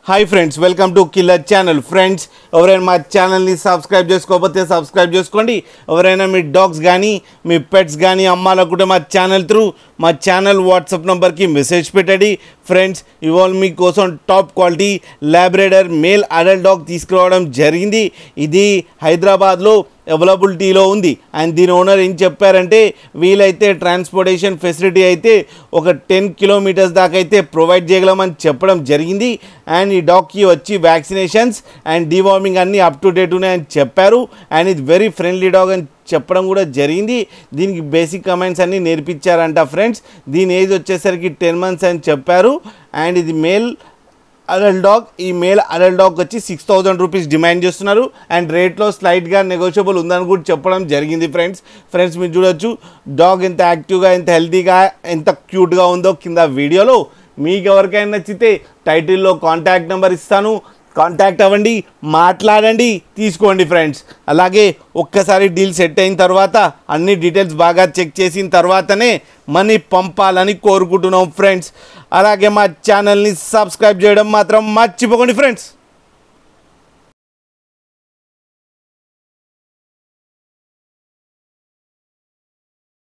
hi friends welcome to killer channel friends ఎవరైనా మా ఛానల్ని సబ్స్క్రైబ్ చేసుకోకపోతే సబ్స్క్రైబ్ చేసుకోండి ఎవరైనా మీ డాగ్స్ కానీ మీ పెట్స్ కానీ అమ్మాలనుకుంటే మా ఛానల్ త్రూ మా ఛానల్ వాట్సాప్ నెంబర్కి మెసేజ్ పెట్టండి ఫ్రెండ్స్ ఇవాళ మీకోసం top quality labrador male adult dog తీసుకురావడం జరిగింది ఇది హైదరాబాద్లో అవైలబిలిటీలో ఉంది అండ్ దీని ఓనర్ ఏం చెప్పారంటే వీలైతే ట్రాన్స్పోర్టేషన్ ఫెసిలిటీ అయితే ఒక టెన్ కిలోమీటర్స్ దాకా అయితే ప్రొవైడ్ చేయగలమని చెప్పడం జరిగింది అండ్ ఈ డాగ్కి వచ్చి వ్యాక్సినేషన్స్ అండ్ డివార్మింగ్ అన్నీ అప్ టు డేట్ ఉన్నాయని చెప్పారు అండ్ ఇది వెరీ ఫ్రెండ్లీ డాగ్ అని చెప్పడం కూడా జరిగింది దీనికి బేసిక్ కమెంట్స్ అన్నీ నేర్పించారంట ఫ్రెండ్స్ దీని ఏజ్ వచ్చేసరికి టెన్ మంత్స్ అని చెప్పారు అండ్ ఇది మేల్ అడల్ డాగ్ ఈ మేల్ అడల్ డాగ్ వచ్చి సిక్స్ థౌజండ్ రూపీస్ డిమాండ్ చేస్తున్నారు అండ్ రేట్లో స్లైట్గా నెగోషియబుల్ ఉందని కూడా చెప్పడం జరిగింది ఫ్రెండ్స్ ఫ్రెండ్స్ మీరు చూడొచ్చు డాగ్ ఎంత యాక్టివ్గా ఎంత హెల్తీగా ఎంత క్యూట్గా ఉందో కింద వీడియోలో మీకు ఎవరికైనా నచ్చితే టైటిల్లో కాంటాక్ట్ నెంబర్ ఇస్తాను కాంటాక్ట్ అవ్వండి మాట్లాడండి తీసుకోండి ఫ్రెండ్స్ అలాగే ఒక్కసారి డీల్ సెట్ అయిన తర్వాత అన్ని డీటెయిల్స్ బాగా చెక్ చేసిన తర్వాతనే మనీ పంపాలని కోరుకుంటున్నాం ఫ్రెండ్స్ అలాగే మా ఛానల్ని సబ్స్క్రైబ్ చేయడం మాత్రం మర్చిపోకండి ఫ్రెండ్స్